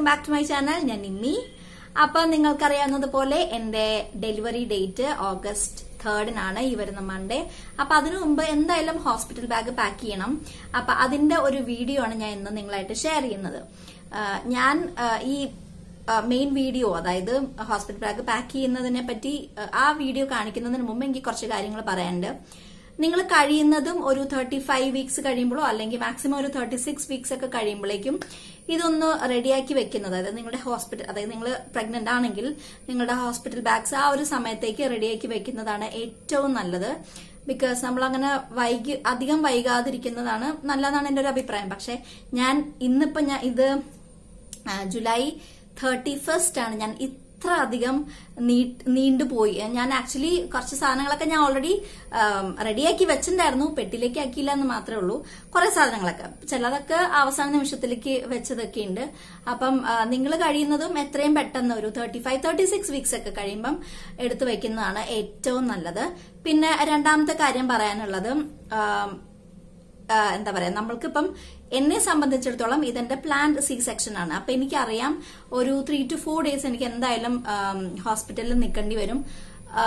welcome back to my channel ഞാൻ നിമ്മി അപ്പൊ നിങ്ങൾക്കറിയാവുന്നത് പോലെ എന്റെ ഡെലിവറി ഡേറ്റ് ഓഗസ്റ്റ് തേർഡിനാണ് ഈ വരുന്ന മൺഡേ അപ്പൊ അതിനു മുമ്പ് എന്തായാലും ഹോസ്പിറ്റൽ ബാഗ് പാക്ക് ചെയ്യണം അപ്പൊ അതിന്റെ ഒരു വീഡിയോ ആണ് ഞാൻ ഇന്ന് നിങ്ങളായിട്ട് ഷെയർ ചെയ്യുന്നത് ആ, ഞാൻ ആ, ഈ മെയിൻ വീഡിയോ അതായത് ഹോസ്പിറ്റൽ ബാഗ് പാക്ക് ചെയ്യുന്നതിനെ പറ്റി ആ, ആ വീഡിയോ കാണിക്കുന്നതിന് മുമ്പ് എനിക്ക് കുറച്ച് കാര്യങ്ങൾ പറയാനുണ്ട് നിങ്ങൾ കഴിയുന്നതും ഒരു തേർട്ടി ഫൈവ് വീക്സ് കഴിയുമ്പോഴോ അല്ലെങ്കിൽ മാക്സിമം ഒരു തേർട്ടി സിക്സ് വീക്സ് ഒക്കെ കഴിയുമ്പോഴേക്കും ഇതൊന്ന് റെഡിയാക്കി വെക്കുന്നത് അതായത് നിങ്ങളുടെ ഹോസ്പിറ്റൽ അതായത് നിങ്ങൾ പ്രഗ്നന്റ് ആണെങ്കിൽ നിങ്ങളുടെ ഹോസ്പിറ്റൽ ബാഗ്സ് ആ ഒരു സമയത്തേക്ക് റെഡിയാക്കി വെക്കുന്നതാണ് ഏറ്റവും നല്ലത് ബിക്കോസ് നമ്മൾ അങ്ങനെ വൈകി അധികം വൈകാതിരിക്കുന്നതാണ് നല്ലതാണ് എന്റെ ഒരു അഭിപ്രായം പക്ഷെ ഞാൻ ഇന്നിപ്പോ ഞാൻ ഇത് ആ, ജൂലൈ തേർട്ടി ഫസ്റ്റ് ആണ് ഞാൻ ഇത്ര അധികം നീ- നീണ്ടുപോയി ഞാൻ ആക്ച്വലി കുറച്ച് സാധനങ്ങളൊക്കെ ഞാൻ ഓൾറെഡി റെഡിയാക്കി വെച്ചിട്ടുണ്ടായിരുന്നു പെട്ടിലേക്ക് ആക്കിയില്ല എന്ന് മാത്രമേ ഉള്ളൂ കുറെ സാധനങ്ങളൊക്കെ ചിലതൊക്കെ അവസാന നിമിഷത്തിലേക്ക് വെച്ചതൊക്കെ ഉണ്ട് അപ്പം നിങ്ങൾ കഴിയുന്നതും എത്രയും പെട്ടെന്ന് ഒരു thirty five thirty six weeks ഒക്കെ കഴിയുമ്പം എടുത്തു വെക്കുന്നതാണ് ഏറ്റവും നല്ലത് പിന്നെ രണ്ടാമത്തെ കാര്യം പറയാനുള്ളത് ആം, ആ, എന്താ പറയാ നമ്മൾക്കിപ്പം എന്നെ സംബന്ധിച്ചിടത്തോളം ഇതെന്റെ പ്ലാന്റ് സി സെക്ഷൻ ആണ് അപ്പൊ എനിക്കറിയാം ഒരു ത്രീ ടു ഫോർ ഡേയ്സ് എനിക്ക് എന്തായാലും ഹോസ്പിറ്റലിൽ നിൽക്കേണ്ടി വരും ആ,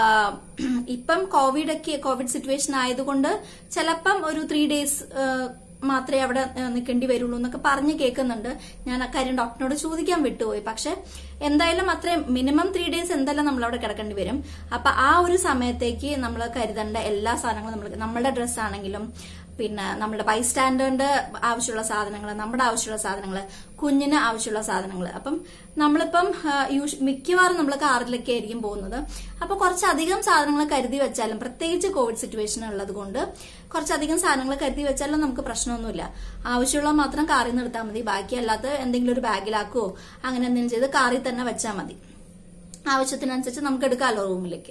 ഇപ്പം കോവിഡ് ഒക്കെ കോവിഡ് സിറ്റുവേഷൻ ആയതുകൊണ്ട് ചിലപ്പം ഒരു ത്രീ ഡേയ്സ് മാത്രമേ അവിടെ ആ, നിൽക്കേണ്ടി വരുള്ളൂ എന്നൊക്കെ പറഞ്ഞ് കേൾക്കുന്നുണ്ട് ഞാൻ ആ കാര്യം ഡോക്ടറിനോട് ചോദിക്കാൻ വിട്ടുപോയി പക്ഷെ എന്തായാലും അത്രയും മിനിമം ത്രീ ഡേയ്സ് എന്തായാലും നമ്മൾ അവിടെ കിടക്കേണ്ടി വരും അപ്പൊ ആ ഒരു സമയത്തേക്ക് നമ്മൾ കരുതേണ്ട എല്ലാ സാധനങ്ങളും നമ്മൾ നമ്മളുടെ ഡ്രസ്സ് ആണെങ്കിലും പിന്നെ നമ്മുടെ ബൈസ്റ്റാൻഡേറിന്റെ ആവശ്യമുള്ള സാധനങ്ങൾ നമ്മുടെ ആവശ്യമുള്ള സാധനങ്ങൾ കുഞ്ഞിന് ആവശ്യമുള്ള സാധനങ്ങൾ അപ്പം നമ്മളിപ്പം ആ, യൂഷ്- മിക്കവാറും നമ്മൾ കാറിലൊക്കെ ആയിരിക്കും പോകുന്നത് അപ്പൊ കുറച്ചധികം സാധനങ്ങൾ കരുതി വെച്ചാലും പ്രത്യേകിച്ച് കോവിഡ് സിറ്റുവേഷൻ ഉള്ളത് കൊണ്ട് കുറച്ചധികം സാധനങ്ങൾ കരുതി വെച്ചാലും നമുക്ക് പ്രശ്നമൊന്നുമില്ല ആവശ്യമുള്ളത് മാത്രം കാറിൽ നിന്ന് എടുത്താൽ മതി ബാക്കി അല്ലാത്ത എന്തെങ്കിലും ഒരു ബാഗിലാക്കുവോ അങ്ങനെ എന്തെങ്കിലും ചെയ്ത് കാറിൽ തന്നെ വെച്ചാൽ മതി ആവശ്യത്തിനനുസരിച്ച് നമുക്ക് എടുക്കാമല്ലോ റൂമിലേക്ക്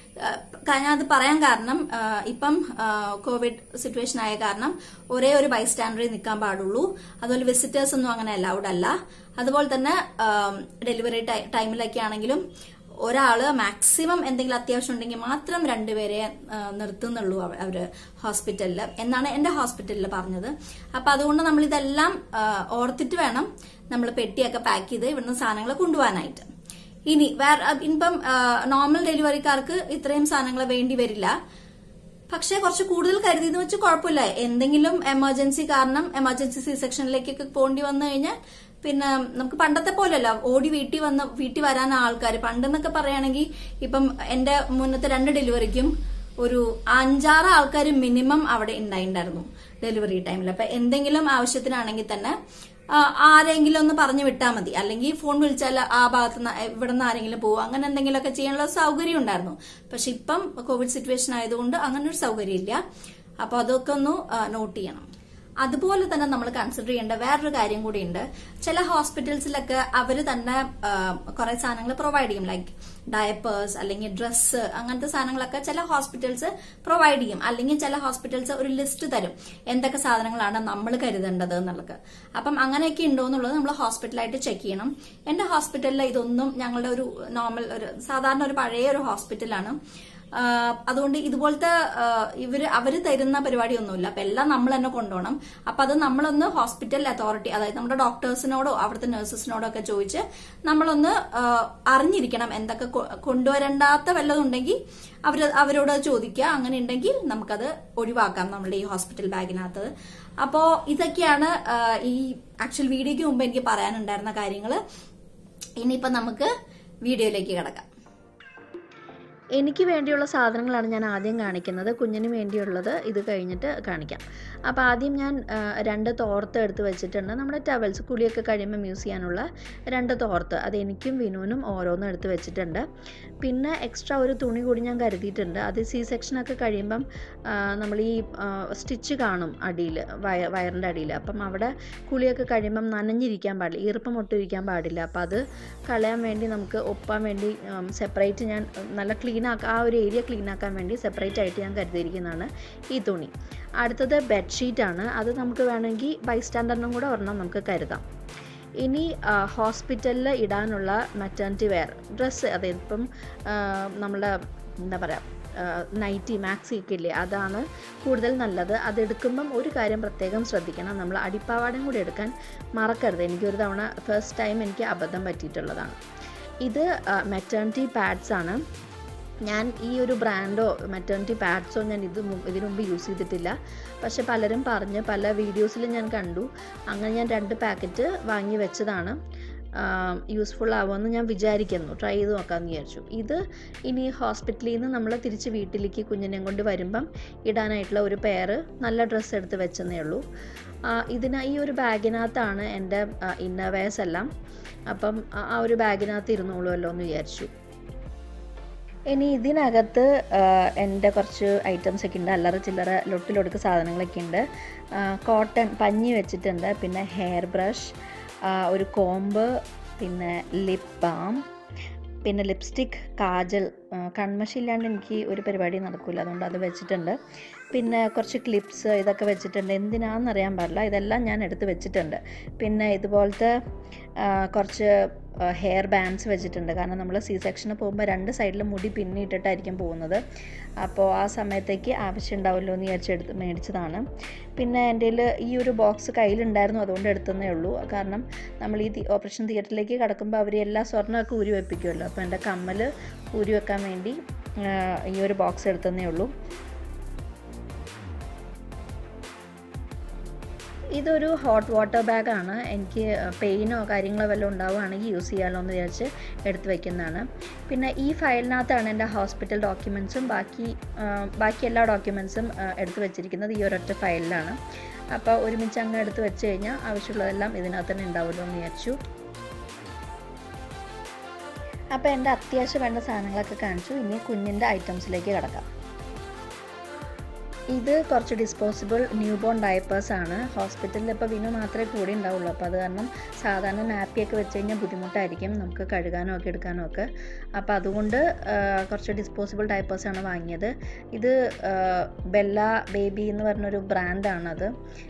ആ, ഞാനത് പറയാൻ കാരണം ആ, ഇപ്പം ആ, കോവിഡ് സിറ്റുവേഷൻ ആയ കാരണം ഒരേ ഒരു ബൈസ്റ്റാൻഡറിൽ നിൽക്കാൻ പാടുള്ളൂ അതുപോലെ വിസിറ്റേഴ്സ് ഒന്നും അങ്ങനെ അലൗഡ് അല്ല അതുപോലെ തന്നെ ഡെലിവറി ടൈമിലൊക്കെ ആണെങ്കിലും ഒരാള് മാക്സിമം എന്തെങ്കിലും അത്യാവശ്യം ഉണ്ടെങ്കിൽ മാത്രം രണ്ടുപേരെ ആ, നിർത്തുന്നുള്ളൂ അവ- അവര് ഹോസ്പിറ്റലിൽ എന്നാണ് എന്റെ ഹോസ്പിറ്റലിൽ പറഞ്ഞത് അപ്പൊ അതുകൊണ്ട് നമ്മൾ ഇതെല്ലാം ആ, ഓർത്തിട്ട് വേണം നമ്മൾ പെട്ടിയൊക്കെ പാക്ക് ചെയ്ത് ഇവിടുന്ന് സാധനങ്ങൾ കൊണ്ടുപോകാനായിട്ട് ഇനി വേറെ ഇപ്പം നോർമൽ ഡെലിവറിക്കാർക്ക് ഇത്രയും സാധനങ്ങൾ വേണ്ടി വരില്ല പക്ഷെ കുറച്ച് കൂടുതൽ കരുതി എന്ന് വെച്ച് കുഴപ്പമില്ല എന്തെങ്കിലും എമർജൻസി കാരണം എമർജൻസി സി സെക്ഷനിലേക്കൊക്കെ പോകേണ്ടി വന്നു കഴിഞ്ഞാൽ പിന്നെ നമുക്ക് പണ്ടത്തെ പോലെയല്ല ഓടി വീട്ടിൽ വന്ന് വീട്ടിൽ വരാൻ ആൾക്കാർ പണ്ടെന്നൊക്കെ പറയുകയാണെങ്കിൽ ഇപ്പം എന്റെ മുന്നത്തെ രണ്ട് ഡെലിവറിക്കും ഒരു അഞ്ചാറ് ആൾക്കാർ മിനിമം അവിടെ ഉണ്ടായിട്ടുണ്ടായിരുന്നു ഡെലിവറി ടൈമിൽ അപ്പൊ എന്തെങ്കിലും ആവശ്യത്തിനാണെങ്കിൽ തന്നെ ആ, ആരെങ്കിലും ഒന്ന് പറഞ്ഞു വിട്ടാൽ മതി അല്ലെങ്കിൽ ഫോൺ വിളിച്ചാൽ ആ ഭാഗത്ത് നിന്ന് ഇവിടെ നിന്ന് ആരെങ്കിലും പോകും അങ്ങനെ എന്തെങ്കിലുമൊക്കെ ചെയ്യാനുള്ള സൗകര്യം ഉണ്ടായിരുന്നു പക്ഷെ ഇപ്പം കോവിഡ് സിറ്റുവേഷൻ ആയതുകൊണ്ട് അങ്ങനെ ഒരു സൗകര്യം ഇല്ല അപ്പൊ അതൊക്കെ ഒന്ന് നോട്ട് ചെയ്യണം അതുപോലെ തന്നെ നമ്മൾ കൺസിഡർ ചെയ്യേണ്ട വേറൊരു കാര്യം കൂടിയുണ്ട് ചില ഹോസ്പിറ്റൽസിലൊക്കെ അവർ തന്നെ കുറെ സാധനങ്ങൾ പ്രൊവൈഡ് ചെയ്യും ലൈക്ക് ഡയപ്പേഴ്സ് അല്ലെങ്കിൽ ഡ്രസ്സ് അങ്ങനത്തെ സാധനങ്ങളൊക്കെ ചില ഹോസ്പിറ്റൽസ് പ്രൊവൈഡ് ചെയ്യും അല്ലെങ്കിൽ ചില ഹോസ്പിറ്റൽസ് ഒരു ലിസ്റ്റ് തരും എന്തൊക്കെ സാധനങ്ങളാണ് നമ്മൾ കരുതേണ്ടത് എന്നുള്ളത് അപ്പം അങ്ങനെയൊക്കെ ഉണ്ടോ എന്നുള്ളത് നമ്മൾ ഹോസ്പിറ്റലായിട്ട് ചെക്ക് ചെയ്യണം എന്റെ ഹോസ്പിറ്റലിൽ ഇതൊന്നും ഞങ്ങളുടെ ഒരു നോർമൽ ഒരു സാധാരണ ഒരു പഴയ ഒരു ഹോസ്പിറ്റലാണ് ആഹ് അതുകൊണ്ട് ഇതുപോലത്തെ ആഹ് ഇവര് അവര് തരുന്ന പരിപാടിയൊന്നുമില്ല അപ്പൊ എല്ലാം നമ്മൾ തന്നെ കൊണ്ടുപോകണം അപ്പൊ അത് നമ്മളൊന്ന് ഹോസ്പിറ്റൽ അതോറിറ്റി അതായത് നമ്മുടെ ഡോക്ടേഴ്സിനോടോ അവിടുത്തെ നഴ്സസിനോടോ ഒക്കെ ചോദിച്ച് നമ്മളൊന്ന് ആഹ് അറിഞ്ഞിരിക്കണം എന്തൊക്കെ കൊ- കൊണ്ടുവരണ്ടാത്ത വല്ലതും ഉണ്ടെങ്കിൽ അവര് അവരോട് ചോദിക്കുക അങ്ങനെ ഉണ്ടെങ്കിൽ നമുക്കത് ഒഴിവാക്കാം നമ്മുടെ ഈ ഹോസ്പിറ്റൽ ബാഗിനകത്ത് അപ്പോ ഇതൊക്കെയാണ് ആഹ് ഈ ആക്ച്വൽ വീഡിയോയ്ക്ക് മുമ്പ് എനിക്ക് പറയാനുണ്ടായിരുന്ന കാര്യങ്ങള് ഇനിയിപ്പോ നമുക്ക് വീഡിയോയിലേക്ക് കിടക്കാം എനിക്ക് വേണ്ടിയുള്ള സാധനങ്ങളാണ് ഞാൻ ആദ്യം കാണിക്കുന്നത് കുഞ്ഞിന് വേണ്ടിയുള്ളത് ഇത് കഴിഞ്ഞിട്ട് കാണിക്കാം അപ്പോൾ ആദ്യം ഞാൻ ആ, രണ്ട് തോർത്ത് എടുത്ത് വെച്ചിട്ടുണ്ട് നമ്മുടെ ടവൽസ് കുളിയൊക്കെ കഴിയുമ്പോൾ യൂസ് ചെയ്യാനുള്ള രണ്ട് തോർത്ത് അത് എനിക്കും വിനുവിനും ഓരോന്നും എടുത്ത് വെച്ചിട്ടുണ്ട് പിന്നെ എക്സ്ട്രാ ഒരു തുണി കൂടി ഞാൻ കരുതിയിട്ടുണ്ട് അത് സി സെക്ഷനൊക്കെ കഴിയുമ്പം ആ, നമ്മൾ ഈ സ്റ്റിച്ച് കാണും അടിയിൽ വയ വയറിൻ്റെ അടിയിൽ അപ്പം അവിടെ കുളിയൊക്കെ കഴിയുമ്പം നനഞ്ഞിരിക്കാൻ പാടില്ല ഈർപ്പം ഒട്ടിരിക്കാൻ പാടില്ല അപ്പം അത് കളയാൻ വേണ്ടി നമുക്ക് ഒപ്പാൻ വേണ്ടി സെപ്പറേറ്റ് ഞാൻ ഉം, നല്ല ക്ലീൻ ആക്കാൻ ആ ഒരു ഏരിയ ക്ലീൻ ആക്കാൻ വേണ്ടി സെപ്പറേറ്റ് ആയിട്ട് ഞാൻ കരുതിയിരിക്കുന്നതാണ് ഈ തുണി അടുത്തത് ബെഡ്ഷീറ്റാണ് അത് നമുക്ക് വേണമെങ്കിൽ ബൈസ്റ്റാൻഡറിനും കൂടെ ഒരെണ്ണം നമുക്ക് കരുതാം ഇനി ഹോസ്പിറ്റലിൽ ഇടാനുള്ള മെറ്റേണിറ്റി വെയർ ഡ്രസ്സ് അതായത് ഇപ്പം ആ, നമ്മളെ എന്താ പറയുക നൈറ്റി മാക്സി ഒക്കെ ഇല്ലേ അതാണ് കൂടുതൽ നല്ലത് അതെടുക്കുമ്പം ഒരു കാര്യം പ്രത്യേകം ശ്രദ്ധിക്കണം നമ്മൾ അടിപ്പാവാടയും കൂടി എടുക്കാൻ മറക്കരുത് എനിക്കൊരു തവണ ഫസ്റ്റ് ടൈം എനിക്ക് അബദ്ധം പറ്റിയിട്ടുള്ളതാണ് ഇത് മെറ്റേണിറ്റി പാഡ്സ് ആണ് ഞാൻ ഈ ഒരു ബ്രാൻഡോ മെറ്റേണിറ്റി പാഡ്സോ ഞാൻ ഇത് മു- ഇതിനു മുമ്പ് യൂസ് ചെയ്തിട്ടില്ല പക്ഷെ പലരും പറഞ്ഞ് പല വീഡിയോസിലും ഞാൻ കണ്ടു അങ്ങനെ ഞാൻ രണ്ട് പാക്കറ്റ് വാങ്ങി വെച്ചതാണ് യൂസ്ഫുൾ ആവുമെന്ന് ഞാൻ വിചാരിക്കുന്നു ട്രൈ ചെയ്ത് നോക്കാമെന്ന് വിചാരിച്ചു ഇത് ഇനി ഹോസ്പിറ്റലിൽ നിന്ന് നമ്മൾ തിരിച്ച് വീട്ടിലേക്ക് കുഞ്ഞിനെയും കൊണ്ട് വരുമ്പം ഇടാനായിട്ടുള്ള ഒരു പെയറ് നല്ല ഡ്രസ്സ് എടുത്ത് വെച്ചെന്നേ ഉള്ളൂ ആ, ഇതിന ഈ ഒരു ബാഗിനകത്താണ് എൻ്റെ ഇന്നവേഴ്സ് എല്ലാം അപ്പം ആ- ആ ഒരു ബാഗിനകത്ത് ഇരുന്നോളുമല്ലോ എന്ന് വിചാരിച്ചു ഇനി ഇതിനകത്ത് ആ, എൻ്റെ കുറച്ച് ഐറ്റംസ് ഒക്കെ ഉണ്ട് അല്ലറ ചില്ലറ ലൊട്ടിലൊടുക്ക് സാധനങ്ങളൊക്കെ ഉണ്ട് കോട്ടൺ പഞ്ഞി വെച്ചിട്ടുണ്ട് പിന്നെ ഹെയർ ബ്രഷ് ഒരു കോമ്പ് പിന്നെ ലിപ് ബാം പിന്നെ ലിപ്സ്റ്റിക് കാജൽ ആ, കൺമഷി ഇല്ലാണ്ട് എനിക്ക് ഒരു പരിപാടി നടക്കില്ല അതുകൊണ്ട് അത് വെച്ചിട്ടുണ്ട് പിന്നെ കുറച്ച് ക്ലിപ്സ് ഇതൊക്കെ വെച്ചിട്ടുണ്ട് എന്തിനാണെന്ന് അറിയാൻ പാടില്ല ഇതെല്ലാം ഞാൻ എടുത്ത് വെച്ചിട്ടുണ്ട് പിന്നെ ഇതുപോലത്തെ ആ, കുറച്ച് ഹെയർ ബാൻഡ്സ് വെച്ചിട്ടുണ്ട് കാരണം നമ്മൾ സി സെക്ഷന് പോകുമ്പോൾ രണ്ട് സൈഡിലും മുടി പിന്നിട്ടിട്ടായിരിക്കും പോകുന്നത് അപ്പോൾ ആ സമയത്തേക്ക് ആവശ്യം ഉണ്ടാവുമല്ലോ എന്ന് വിചാരിച്ചെടുത്ത് മേടിച്ചതാണ് പിന്നെ എൻ്റെ കയ്യിൽ ഈ ഒരു ബോക്സ് കയ്യിലുണ്ടായിരുന്നു അതുകൊണ്ട് എടുത്തതേ ഉള്ളൂ കാരണം നമ്മൾ ഈ തി- ഓപ്പറേഷൻ തിയേറ്ററിലേക്ക് കടക്കുമ്പോൾ അവർ എല്ലാ സ്വർണ്ണമൊക്കെ ഊരി വെപ്പിക്കുമല്ലോ അപ്പോൾ എൻ്റെ കമ്മൽ ഊരി വെക്കാൻ വേണ്ടി ആ, ഈ ഒരു ബോക്സ് എടുത്തതേ ഉള്ളൂ ഇതൊരു ഹോട്ട് വാട്ടർ ബാഗാണ് എനിക്ക് പെയിനോ കാര്യങ്ങളോ വല്ലതും ഉണ്ടാവുകയാണെങ്കിൽ യൂസ് ചെയ്യാമല്ലോ എന്ന് വിചാരിച്ച് എടുത്ത് വെക്കുന്നതാണ് പിന്നെ ഈ ഫയലിനകത്താണ് എൻ്റെ ഹോസ്പിറ്റൽ ഡോക്യുമെൻസും ബാക്കി ആ, ബാക്കി എല്ലാ ഡോക്യുമെൻസും എടുത്ത് വെച്ചിരിക്കുന്നത് ഈ ഒരൊറ്റ ഫയലിലാണ് അപ്പോൾ ഒരുമിച്ച് അങ്ങ് എടുത്ത് വെച്ച് കഴിഞ്ഞാൽ ആവശ്യമുള്ളതെല്ലാം ഇതിനകത്ത് തന്നെ ഉണ്ടാവുമല്ലോ എന്ന് വിചാരിച്ചു അപ്പോൾ എൻ്റെ അത്യാവശ്യം വേണ്ട സാധനങ്ങളൊക്കെ കാണിച്ചു ഇനി കുഞ്ഞിൻ്റെ ഐറ്റംസിലേക്ക് കിടക്കാം ഇത് കുറച്ച് ഡിസ്പോസിബിൾ ന്യൂ ബോൺ ഡയപ്പേഴ്സ് ആണ് ഹോസ്പിറ്റലിൽ ഇപ്പോൾ വിനു മാത്രമേ കൂടി ഉണ്ടാവുള്ളൂ അപ്പോൾ അത് കാരണം സാധാരണ നാപ്പിയൊക്കെ വെച്ച് കഴിഞ്ഞാൽ ബുദ്ധിമുട്ടായിരിക്കും നമുക്ക് കഴുകാനോ ഒക്കെ എടുക്കാനോ ഒക്കെ അപ്പോൾ അതുകൊണ്ട് ആ, കുറച്ച് ഡിസ്പോസിബിൾ ഡയപ്പേഴ്സ് ആണ് വാങ്ങിയത് ഇത് ആ, ബെല്ല ബേബി എന്ന് പറഞ്ഞൊരു ബ്രാൻഡാണത്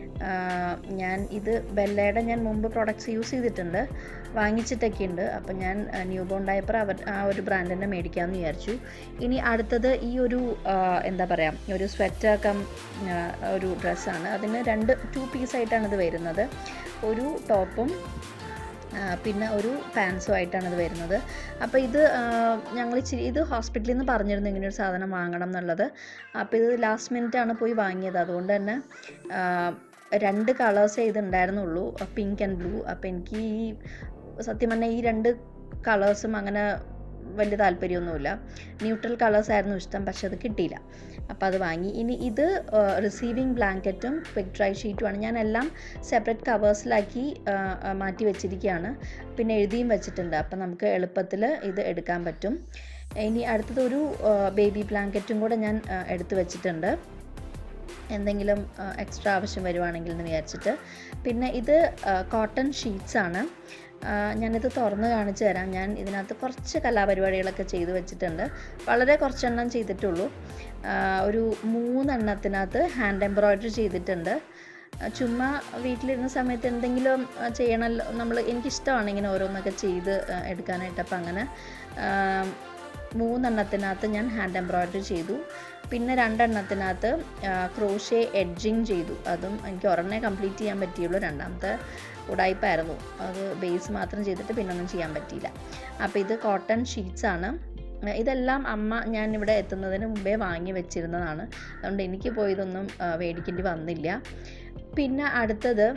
ഞാൻ ഇത് ബെല്ലയുടെ ഞാൻ മുമ്പ് പ്രോഡക്റ്റ്സ് യൂസ് ചെയ്തിട്ടുണ്ട് വാങ്ങിച്ചിട്ടൊക്കെ ഉണ്ട് അപ്പം ഞാൻ ന്യൂ ബോൺ ഡയപ്പർ അവർ ആ ഒരു ബ്രാൻഡ് തന്നെ മേടിക്കാമെന്ന് വിചാരിച്ചു ഇനി അടുത്തത് ഈ ഒരു ആ, എന്താ പറയുക ഒരു സ്വെറ്റർ കം ആ, ഒരു ഡ്രസ്സാണ് അതിന് രണ്ട് ടു പീസായിട്ടാണ് ഇത് വരുന്നത് ഒരു ടോപ്പും ആ, പിന്നെ ഒരു പാൻസും ആയിട്ടാണ് ഇത് വരുന്നത് അപ്പോൾ ഇത് ഞങ്ങൾ ഇച്ചിരി ഇത് ഹോസ്പിറ്റലിൽ നിന്ന് പറഞ്ഞിരുന്നു ഇങ്ങനെ ഒരു സാധനം വാങ്ങണം എന്നുള്ളത് അപ്പോൾ ഇത് ലാസ്റ്റ് മിനിറ്റ് ആണ് പോയി വാങ്ങിയത് അതുകൊണ്ട് തന്നെ ആ, രണ്ട് കളേഴ്സേ ഇത് ഉണ്ടായിരുന്നുള്ളൂ പിങ്ക് ആൻഡ് ബ്ലൂ അപ്പോൾ എനിക്ക് ഈ സത്യം പറഞ്ഞാൽ ഈ രണ്ട് കളേഴ്സും അങ്ങനെ വലിയ താല്പര്യമൊന്നുമില്ല ന്യൂട്രൽ കളേഴ്സ് ആയിരുന്നു ഇഷ്ടം പക്ഷെ അത് കിട്ടിയില്ല അപ്പോൾ അത് വാങ്ങി ഇനി ഇത് റിസീവിങ് ബ്ലാങ്കറ്റും ക്വിക്ക് ഡ്രൈ ഷീറ്റുമാണ് ഞാൻ എല്ലാം സെപ്പറേറ്റ് കവേഴ്സിലാക്കി മാറ്റി വെച്ചിരിക്കുകയാണ് പിന്നെ എഴുതിയും വെച്ചിട്ടുണ്ട് അപ്പം നമുക്ക് എളുപ്പത്തിൽ ഇത് എടുക്കാൻ പറ്റും ഇനി അടുത്തത് ഒരു ബേബി ബ്ലാങ്കറ്റും കൂടെ ഞാൻ ആ, എടുത്ത് വെച്ചിട്ടുണ്ട് എന്തെങ്കിലും എക്സ്ട്രാ ആവശ്യം വരുവാണെങ്കിൽ എന്ന് വിചാരിച്ചിട്ട് പിന്നെ ഇത് കോട്ടൺ ഷീറ്റ്സ് ആണ് ആ, ഞാനിത് തുറന്ന് കാണിച്ചു തരാം ഞാൻ ഇതിനകത്ത് കുറച്ച് കലാപരിപാടികളൊക്കെ ചെയ്തു വെച്ചിട്ടുണ്ട് വളരെ കുറച്ചെണ്ണം ചെയ്തിട്ടുള്ളൂ ആ, ഒരു മൂന്നെണ്ണത്തിനകത്ത് ഹാൻഡ് എംബ്രോയ്ഡറി ചെയ്തിട്ടുണ്ട് ആ, ചുമ്മാ വീട്ടിലിരുന്ന സമയത്ത് എന്തെങ്കിലും ആ, ചെയ്യണമല്ലോ നമ്മൾ എനിക്കിഷ്ടമാണ് ഇങ്ങനെ ഓരോന്നൊക്കെ ചെയ്ത് ആ, എടുക്കാനായിട്ട് അപ്പം അങ്ങനെ ആ, മൂന്നെണ്ണത്തിനകത്ത് ഞാൻ ഹാൻഡ് എംബ്രോയ്ഡറി ചെയ്തു പിന്നെ രണ്ടെണ്ണത്തിനകത്ത് ക്രോഷേ എഡ്ജിങ് ചെയ്തു അതും എനിക്ക് ഒരെണ്ണേ കംപ്ലീറ്റ് ചെയ്യാൻ പറ്റിയുള്ളൂ രണ്ടാമത്തെ ഉടായ്പായിരുന്നു അത് ബേസ് മാത്രം ചെയ്തിട്ട് പിന്നെ ഒന്നും ചെയ്യാൻ പറ്റിയില്ല അപ്പോൾ ഇത് കോട്ടൺ ഷീറ്റ്സ് ആണ് ഏഹ് ഇതെല്ലാം അമ്മ ഞാൻ ഇവിടെ എത്തുന്നതിന് മുമ്പേ വാങ്ങി വെച്ചിരുന്നതാണ് അതുകൊണ്ട് എനിക്ക് പോയതൊന്നും ആ, മേടിക്കേണ്ടി വന്നില്ല പിന്നെ അടുത്തത്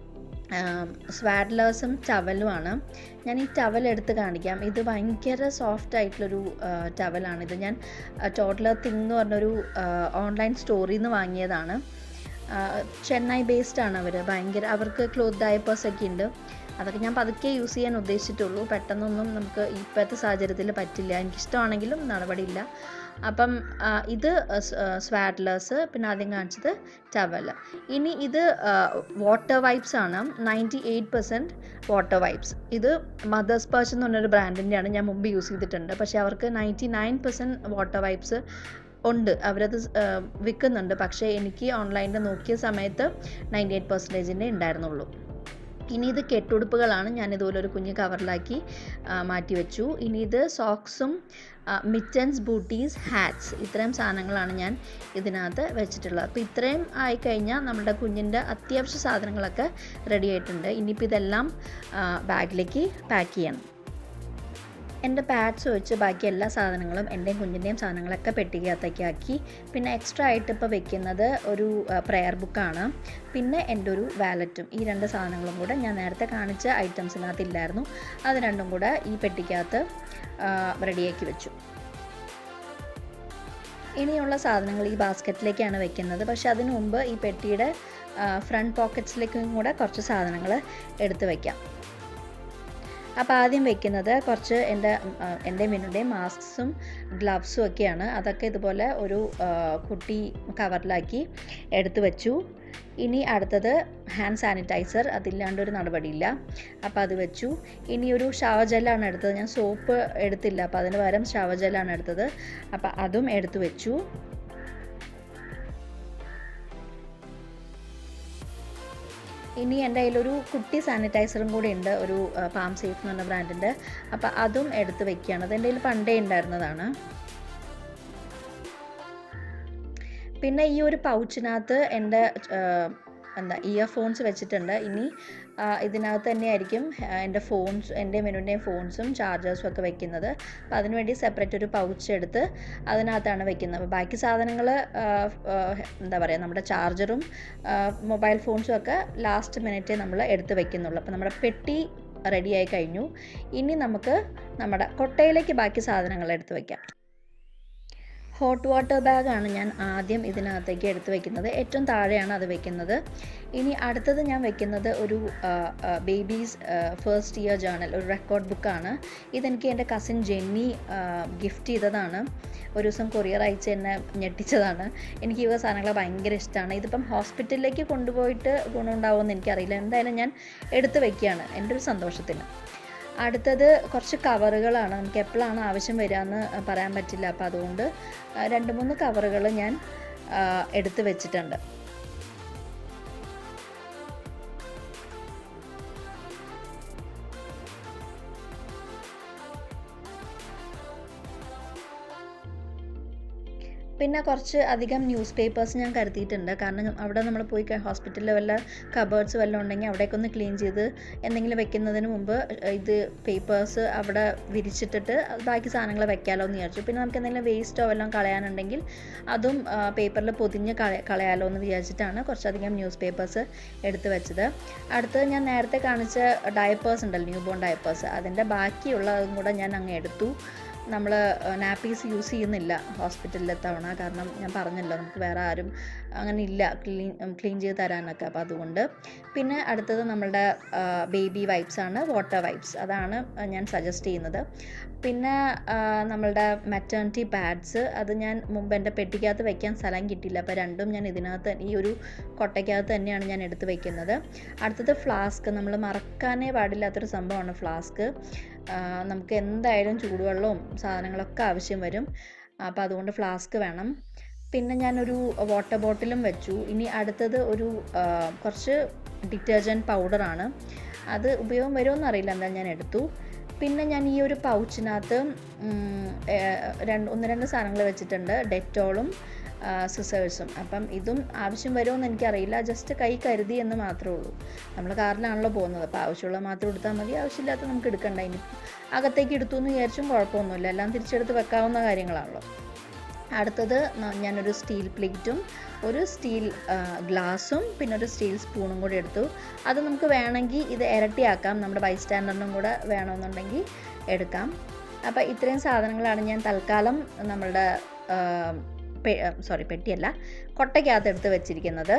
സ്വാഡ്ലേഴ്സും ടവലുമാണ് ഞാൻ ഈ ടവൽ എടുത്ത് കാണിക്കാം ഇത് ഭയങ്കര സോഫ്റ്റ് ആയിട്ടുള്ളൊരു ടവലാണ് ഇത് ഞാൻ ടോട്ട്ലർ തിങ് എന്ന് പറഞ്ഞൊരു ഓൺലൈൻ സ്റ്റോറിൽ നിന്ന് വാങ്ങിയതാണ് ആ, ചെന്നൈ ബേസ്ഡ് ആണ് അവർ ഭയങ്കര അവർക്ക് ക്ലോത്ത് ഡയപ്പേഴ്സ് ഒക്കെ ഉണ്ട് അതൊക്കെ ഞാൻ പതുക്കെ യൂസ് ചെയ്യാൻ ഉദ്ദേശിച്ചിട്ടുള്ളൂ പെട്ടെന്നൊന്നും നമുക്ക് ഇപ്പോഴത്തെ സാഹചര്യത്തിൽ പറ്റില്ല എനിക്കിഷ്ടമാണെങ്കിലും നടപടിയില്ല അപ്പം ആ, ഇത് സ്വാഡ്ലേഴ്സ് പിന്നെ ആദ്യം കാണിച്ചത് ടവൽ ഇനി ഇത് വാട്ടർ വൈപ്സ് ആണ് ninety eight percent water wipes ഇത് മദേഴ്സ് പേർച്ച് എന്ന് പറഞ്ഞൊരു ബ്രാൻഡിൻ്റെയാണ് ഞാൻ മുമ്പ് യൂസ് ചെയ്തിട്ടുണ്ട് പക്ഷേ അവർക്ക് ninety nine percent water wipes ഉണ്ട് അവരത് സ്- ആ, വിൽക്കുന്നുണ്ട് പക്ഷേ എനിക്ക് ഓൺലൈനിൽ നോക്കിയ സമയത്ത് നയൻറ്റി എയ്റ്റ് പെർസെൻറ്റേജിൻ്റെ ഉണ്ടായിരുന്നുള്ളൂ ഇനി ഇത് കെട്ടുടുപ്പുകളാണ് ഞാൻ ഇതുപോലെ ഒരു കുഞ്ഞ് കവറിലാക്കി ആ, മാറ്റി വെച്ചു ഇനി ഇത് സോക്സും മിറ്റൻസ് ബൂട്ടീസ് ഹാറ്റ്സ് ഇത്രയും സാധനങ്ങളാണ് ഞാൻ ഇതിനകത്ത് വെച്ചിട്ടുള്ളത് അപ്പോൾ ഇത്രയും ആയിക്കഴിഞ്ഞാൽ നമ്മുടെ കുഞ്ഞിൻ്റെ അത്യാവശ്യ സാധനങ്ങളൊക്കെ റെഡി ആയിട്ടുണ്ട് ഇനിയിപ്പോൾ ഇതെല്ലാം ബാഗിലേക്ക് പാക്ക് ചെയ്യണം എൻ്റെ പാഡ്സ് വെച്ച് ബാക്കി എല്ലാ സാധനങ്ങളും എൻ്റെയും കുഞ്ഞിൻ്റെയും സാധനങ്ങളൊക്കെ പെട്ടിക്കകത്തേക്ക് ആക്കി പിന്നെ എക്സ്ട്രാ ആയിട്ട് ഇപ്പോൾ വെക്കുന്നത് ഒരു പ്രെയർ ബുക്കാണ് പിന്നെ എൻ്റെ ഒരു വാലറ്റും ഈ രണ്ട് സാധനങ്ങളും കൂടെ ഞാൻ നേരത്തെ കാണിച്ച ഐറ്റംസിനകത്ത് ഇല്ലായിരുന്നു അത് രണ്ടും കൂടെ ഈ പെട്ടിക്കകത്ത് റെഡിയാക്കി വെച്ചു ഇനിയുള്ള സാധനങ്ങൾ ഈ ബാസ്ക്കറ്റിലേക്കാണ് വെക്കുന്നത് പക്ഷെ അതിനു മുമ്പ് ഈ പെട്ടിയുടെ ഫ്രണ്ട് പോക്കറ്റ്സിലേക്കും കൂടെ കുറച്ച് സാധനങ്ങൾ എടുത്ത് വയ്ക്കാം അപ്പോൾ ആദ്യം വെക്കുന്നത് കുറച്ച് എൻ്റെ ആ, എൻ്റെ മിനുടെയും മാസ്ക്സും ഗ്ലവ്സും ഒക്കെയാണ് അതൊക്കെ ഇതുപോലെ ഒരു ആ, കുട്ടി കവറിലാക്കി എടുത്തു വെച്ചു ഇനി അടുത്തത് ഹാൻഡ് സാനിറ്റൈസർ അതില്ലാണ്ട് ഒരു നടപടിയില്ല അപ്പോൾ അത് വെച്ചു ഇനി ഒരു ഷവർ ജെല്ലാണ് എടുത്തത് ഞാൻ സോപ്പ് എടുത്തില്ല അപ്പോൾ അതിന് പകരം ഷവർ ജെല്ലാണ് എടുത്തത് അപ്പോൾ അതും എടുത്തു വെച്ചു ഇനി എൻ്റെ കയ്യിലൊരു കുട്ടി സാനിറ്റൈസറും കൂടി ഉണ്ട് ഒരു പാം സേഫ് എന്ന് പറഞ്ഞ ബ്രാൻഡിൻ്റെ അപ്പോൾ അതും എടുത്ത് വെക്കുകയാണ് അത് എൻ്റെ കയ്യിൽ പണ്ടേ ഉണ്ടായിരുന്നതാണ് പിന്നെ ഈ ഒരു പൗച്ചിനകത്ത് എൻ്റെ ആ, എന്താ ഇയർഫോൺസ് വെച്ചിട്ടുണ്ട് ഇനി ആ, ഇതിനകത്ത് തന്നെയായിരിക്കും ആ, എൻ്റെ ഫോൺസ് എൻ്റെ മെനുവിൻ്റെയും ഫോൺസും ചാർജേഴ്സും ഒക്കെ വെക്കുന്നത് അപ്പോൾ അതിനുവേണ്ടി സെപ്പറേറ്റ് ഒരു പൗച്ച് എടുത്ത് അതിനകത്താണ് വെക്കുന്നത് അപ്പോൾ ബാക്കി സാധനങ്ങൾ എന്താ പറയുക നമ്മുടെ ചാർജറും മൊബൈൽ ഫോൺസും ഒക്കെ ലാസ്റ്റ് മിനിറ്റേ നമ്മൾ എടുത്ത് വെക്കുന്നുള്ളൂ അപ്പോൾ നമ്മുടെ പെട്ടി റെഡിയായി കഴിഞ്ഞു ഇനി നമുക്ക് നമ്മുടെ കൊട്ടയിലേക്ക് ബാക്കി സാധനങ്ങൾ എടുത്ത് വയ്ക്കാം ഹോട്ട് വാട്ടർ ബാഗാണ് ഞാൻ ആദ്യം ഇതിനകത്തേക്ക് എടുത്ത് വെക്കുന്നത് ഏറ്റവും താഴെയാണ് അത് വെക്കുന്നത് ഇനി അടുത്തത് ഞാൻ വെക്കുന്നത് ഒരു ബേബീസ് ഫസ്റ്റ് ഇയർ ജേർണൽ ഒരു റെക്കോർഡ് ബുക്കാണ് ഇതെനിക്ക് എൻ്റെ കസിൻ ജെന്നി ഗിഫ്റ്റ് ചെയ്തതാണ് ഒരു ദിവസം കൊറിയർ അയച്ച് എന്നെ ഞെട്ടിച്ചതാണ് എനിക്ക് ഈ വക സാധനങ്ങൾ ഭയങ്കര ഇഷ്ടമാണ് ഇതിപ്പം ഹോസ്പിറ്റലിലേക്ക് കൊണ്ടുപോയിട്ട് ഗുണമുണ്ടാവുമെന്ന് എനിക്കറിയില്ല എന്തായാലും ഞാൻ എടുത്ത് വെക്കുകയാണ് എൻ്റെ ഒരു സന്തോഷത്തിന് അടുത്തത് കുറച്ച് കവറുകളാണ് നമുക്ക് എപ്പോഴാണ് ആവശ്യം വരിക എന്ന് പറയാൻ പറ്റില്ല അപ്പോൾ അതുകൊണ്ട് ആ, രണ്ട് മൂന്ന് കവറുകൾ ഞാൻ ആ, എടുത്ത് വെച്ചിട്ടുണ്ട് പിന്നെ കുറച്ച് അധികം ന്യൂസ് പേപ്പേഴ്സ് ഞാൻ കരുതിയിട്ടുണ്ട് കാരണം അവിടെ നമ്മൾ പോയി ഹോസ്പിറ്റലിൽ വല്ല കബേർഡ്സ് വല്ലതും ഉണ്ടെങ്കിൽ അവിടേക്ക് ഒന്ന് ക്ലീൻ ചെയ്ത് എന്തെങ്കിലും വെക്കുന്നതിന് മുമ്പ് ഇത് പേപ്പേഴ്സ് അവിടെ വിരിച്ചിട്ടിട്ട് ബാക്കി സാധനങ്ങൾ വെക്കാമല്ലോ എന്ന് വിചാരിച്ചു പിന്നെ നമുക്ക് എന്തെങ്കിലും വേസ്റ്റോ വല്ലതും കളയാനുണ്ടെങ്കിൽ അതും പേപ്പറിൽ പൊതിഞ്ഞ് കളയ കളയാലോ എന്ന് വിചാരിച്ചിട്ടാണ് കുറച്ചധികം ന്യൂസ് പേപ്പേഴ്സ് എടുത്ത് വെച്ചത് അടുത്തത് ഞാൻ നേരത്തെ കാണിച്ച ഡയപ്പേഴ്സ് ഉണ്ടല്ലോ ന്യൂ ബോൺ ഡയപ്പേഴ്സ് അതിൻ്റെ ബാക്കിയുള്ളതും കൂടെ ഞാൻ അങ്ങ് എടുത്തു നമ്മൾ നാപ്പീസ് യൂസ് ചെയ്യുന്നില്ല ഹോസ്പിറ്റലിലെ തവണ കാരണം ഞാൻ പറഞ്ഞല്ലോ നമുക്ക് വേറെ ആരും അങ്ങനെ ഇല്ല ക്ലീൻ ക്ലീൻ ചെയ്ത് തരാനൊക്കെ അപ്പോൾ അതുകൊണ്ട് പിന്നെ അടുത്തത് നമ്മളുടെ ബേബി വൈപ്സ് ആണ് വാട്ടർ വൈപ്സ് അതാണ് ഞാൻ സജസ്റ്റ് ചെയ്യുന്നത് പിന്നെ ആ, നമ്മളുടെ മെറ്റേണിറ്റി പാഡ്സ് അത് ഞാൻ മുമ്പ് എൻ്റെ പെട്ടിക്കകത്ത് വെക്കാൻ സ്ഥലം കിട്ടിയില്ല അപ്പോൾ രണ്ടും ഞാൻ ഇതിനകത്ത് ഈ ഒരു കൊട്ടയ്ക്കകത്ത് തന്നെയാണ് ഞാൻ എടുത്ത് വെക്കുന്നത് അടുത്തത് ഫ്ലാസ്ക് നമ്മൾ മറക്കാനേ പാടില്ലാത്തൊരു സംഭവമാണ് ഫ്ലാസ്ക് നമുക്ക് എന്തായാലും ചൂടുവെള്ളവും സാധനങ്ങളൊക്കെ ആവശ്യം വരും അപ്പോൾ അതുകൊണ്ട് ഫ്ലാസ്ക് വേണം പിന്നെ ഞാനൊരു വാട്ടർ ബോട്ടിലും വെച്ചു ഇനി അടുത്തത് ഒരു ആ, കുറച്ച് ഡിറ്റർജൻറ്റ് പൗഡറാണ് അത് ഉപയോഗം വരുമോ അറിയില്ല എന്തായാലും ഞാൻ എടുത്തു പിന്നെ ഞാൻ ഈ ഒരു പൗച്ചിനകത്ത് ഉം, ഏ, രണ്ട് ഒന്ന് രണ്ട് സാധനങ്ങൾ വെച്ചിട്ടുണ്ട് ഡെറ്റോളും സിസേഴ്സും അപ്പം ഇതും ആവശ്യം വരുമോയെന്ന് എനിക്കറിയില്ല ജസ്റ്റ് കൈ കരുതി എന്ന് മാത്രമേ ഉള്ളൂ നമ്മൾ കാറിലാണല്ലോ പോകുന്നത് അപ്പോൾ ആവശ്യമുള്ളത് മാത്രം എടുത്താൽ മതി ആവശ്യമില്ലാത്ത നമുക്ക് എടുക്കണ്ട ഇനി അകത്തേക്ക് എടുത്തു എന്ന് വിചാരിച്ചും കുഴപ്പമൊന്നുമില്ല എല്ലാം തിരിച്ചെടുത്ത് വെക്കാവുന്ന കാര്യങ്ങളാണല്ലോ അടുത്തത് ന- ഞാനൊരു സ്റ്റീൽ പ്ലേറ്റും ഒരു സ്റ്റീൽ ഗ്ലാസും പിന്നെ ഒരു സ്റ്റീൽ സ്പൂണും കൂടി എടുത്തു അത് നമുക്ക് വേണമെങ്കിൽ ഇത് ഇരട്ടിയാക്കാം നമ്മുടെ ബൈസ്റ്റാൻഡറിനും കൂടെ വേണമെന്നുണ്ടെങ്കിൽ എടുക്കാം അപ്പോൾ ഇത്രയും സാധനങ്ങളാണ് ഞാൻ തൽക്കാലം നമ്മളുടെ സോറി പെട്ടിയല്ല കൊട്ടയ്ക്കകത്ത് എടുത്ത് വെച്ചിരിക്കുന്നത്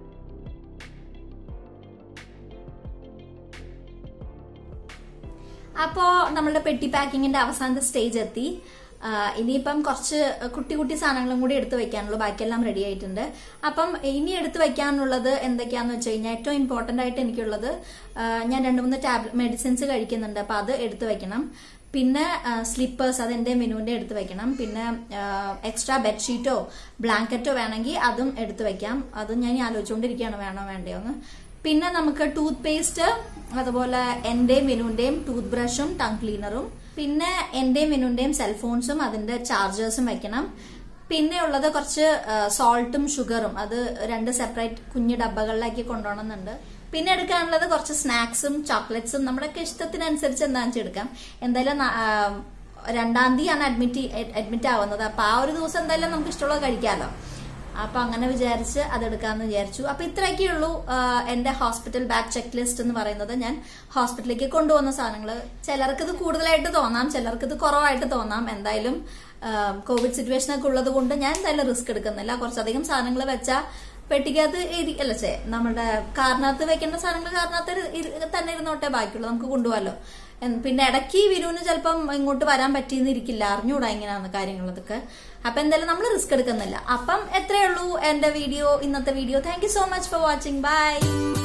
അപ്പോ നമ്മളുടെ പെട്ടി പാക്കിങ്ങിന്റെ അവസാനത്തെ സ്റ്റേജ് എത്തി ആ, ഇനിയിപ്പം കുറച്ച് കുട്ടി കുട്ടി സാധനങ്ങളും കൂടി എടുത്തു വെക്കാനുള്ളൂ ബാക്കിയെല്ലാം റെഡി ആയിട്ടുണ്ട് അപ്പം ഇനി എടുത്തു വെക്കാനുള്ളത് എന്തൊക്കെയാന്ന് വെച്ച് കഴിഞ്ഞാൽ ഏറ്റവും ഇമ്പോർട്ടന്റ് ആയിട്ട് എനിക്കുള്ളത് ആ, ഞാൻ രണ്ട് മൂന്ന് ടാബ്ലറ്റ് മെഡിസിൻസ് കഴിക്കുന്നുണ്ട് അപ്പൊ അത് എടുത്തു വെക്കണം പിന്നെ സ്ലിപ്പേഴ്സ് അത് എന്റെ മെനുവിന്റെ എടുത്ത് വെക്കണം പിന്നെ എക്സ്ട്രാ ബെഡ്ഷീറ്റോ ബ്ലാങ്കറ്റോ വേണമെങ്കിൽ അതും എടുത്തു വെക്കാം അതും ഞാൻ ആലോചിച്ചുകൊണ്ടിരിക്കുകയാണ് വേണോ വേണ്ടയോ എന്ന് പിന്നെ നമുക്ക് ടൂത്ത് പേസ്റ്റ് അതുപോലെ എന്റെയും വിനുവിന്റെയും ടൂത്ത് ബ്രഷും ടങ് ക്ലീനറും പിന്നെ എന്റെയും വിനുവിന്റെയും സെൽഫോൺസും അതിന്റെ ചാർജേഴ്സും വെക്കണം പിന്നെ ഉള്ളത് കുറച്ച് സോൾട്ടും ഷുഗറും അത് രണ്ട് സെപ്പറേറ്റ് കുഞ്ഞു ഡബ്ബകളിലാക്കി കൊണ്ടുപോകണമെന്നുണ്ട് പിന്നെ എടുക്കാനുള്ളത് കുറച്ച് സ്നാക്സും ചോക്ലേറ്റ്സും നമ്മുടെയൊക്കെ ഇഷ്ടത്തിനനുസരിച്ച് എന്താണെന്ന് വെച്ചാൽ എടുക്കാം എന്തായാലും ന- ആ, രണ്ടാം തീയതിയാണ് അഡ്മിറ്റ് അഡ്മിറ്റ് ആവുന്നത് അപ്പൊ ആ ഒരു ദിവസം എന്തായാലും നമുക്ക് ഇഷ്ടമുള്ളത് കഴിക്കാമല്ലോ അപ്പൊ അങ്ങനെ വിചാരിച്ച് അതെടുക്കാന്ന് വിചാരിച്ചു അപ്പൊ ഇത്രയൊക്കെ ഉള്ളൂ ആ, എന്റെ ഹോസ്പിറ്റൽ ബാഗ് ചെക്ക് ലിസ്റ്റ് എന്ന് പറയുന്നത് ഞാൻ ഹോസ്പിറ്റലിലേക്ക് കൊണ്ടുപോകുന്ന സാധനങ്ങൾ ചിലർക്ക് ഇത് കൂടുതലായിട്ട് തോന്നാം ചിലർക്ക് ഇത് കുറവായിട്ട് തോന്നാം എന്തായാലും കോവിഡ് സിറ്റുവേഷൻ ഒക്കെ ഉള്ളത് കൊണ്ട് ഞാൻ എന്തായാലും റിസ്ക് എടുക്കുന്നില്ല കുറച്ചധികം സാധനങ്ങൾ വെച്ചാൽ പെട്ടിക്കകത്ത് ഇരി- അല്ല ചേ നമ്മുടെ കാറിനകത്ത് വെക്കേണ്ട സാധനങ്ങൾ കാറിനകത്ത് ഇരു- ഇരു- തന്നെ ഇരുന്നോട്ടെ ബാക്കിയുള്ളത് നമുക്ക് കൊണ്ടുപോകാമല്ലോ എന്ന് പിന്നെ ഇടയ്ക്ക് വിനുവിന് ചിലപ്പം ഇങ്ങോട്ട് വരാൻ പറ്റിയെന്നിരിക്കില്ല അറിഞ്ഞൂടാ ഇങ്ങനെയാണ് കാര്യങ്ങളതൊക്കെ അപ്പൊ എന്തായാലും നമ്മൾ റിസ്ക് എടുക്കുന്നില്ല അപ്പം എത്രയേ ഉള്ളൂ എന്റെ വീഡിയോ ഇന്നത്തെ video thank you so much for watching by